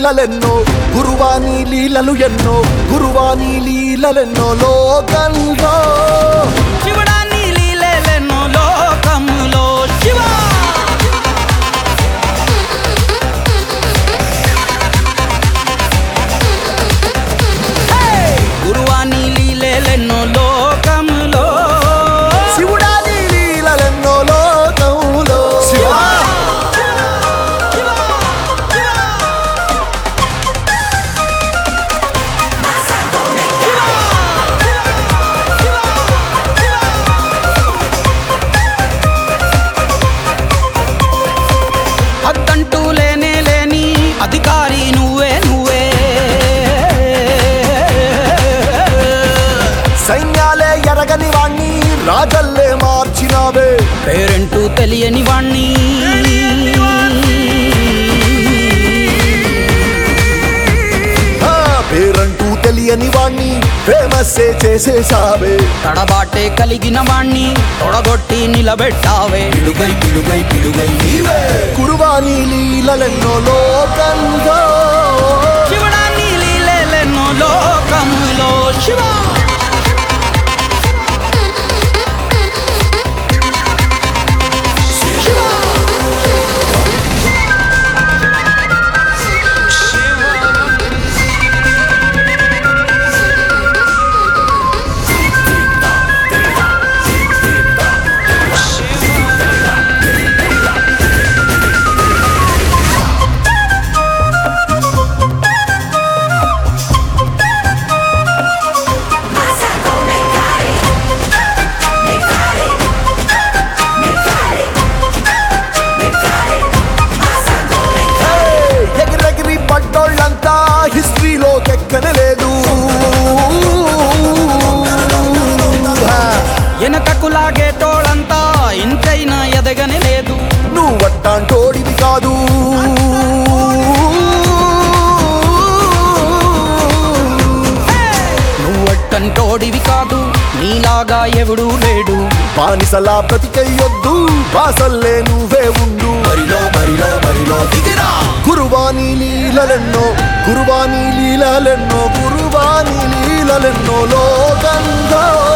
లీలలెన్నో గురువాని లీలలు ఎన్నో గురువాని లీలలెన్నో లోకంలో శివుడా నీ లీలెలెన్నో లోకములో శివా గురువా నీ లీలెలెన్నో లోకములో శివుడాని లీలలెన్నో లోకంలో శివా అద్దంటూ లేనే లేని అధికారి నువ్వే నువ్వే సైన్యాలే ఎరగని వాణ్ణి రాజల్లే మార్చినావే పేరెంటూ తెలియని వాణ్ణి ఆ పేరంటూ తెలియని వాణ్ణి ఫేమస్సే చేసేసావే తడబాటే కలిగిన వాణ్ణి తొడగొట్టి నిలబెట్టావే పిడుగై పిడుగై పిడుగై నీవే కురువాని లీలలెన్నో లోకంలో శివుడా నీ లీలెలెన్నో లోకములో శివా ఎగిరెగిరి పడ్డోళ్ళంతా హిస్టరీలో ఎక్కనలేదు వెనకకు లాగేటోళ్ళంతా ఇంతైనా ఎదగని లేదు నువ్వట్టాంటోడివి కాదు నువ్వట్టంటోడివి కాదు నీలాగా ఎవడూ లేడు బానిసలా బ్రతికయ్యొద్దు బాసల్లే నువ్వే ఉండు బరిలో బరిలో బరిలో దిగిరా గురువాని లీలలెన్నో గురువాని లీలలెన్నో గురువాని లీలలెన్నో లోకంలో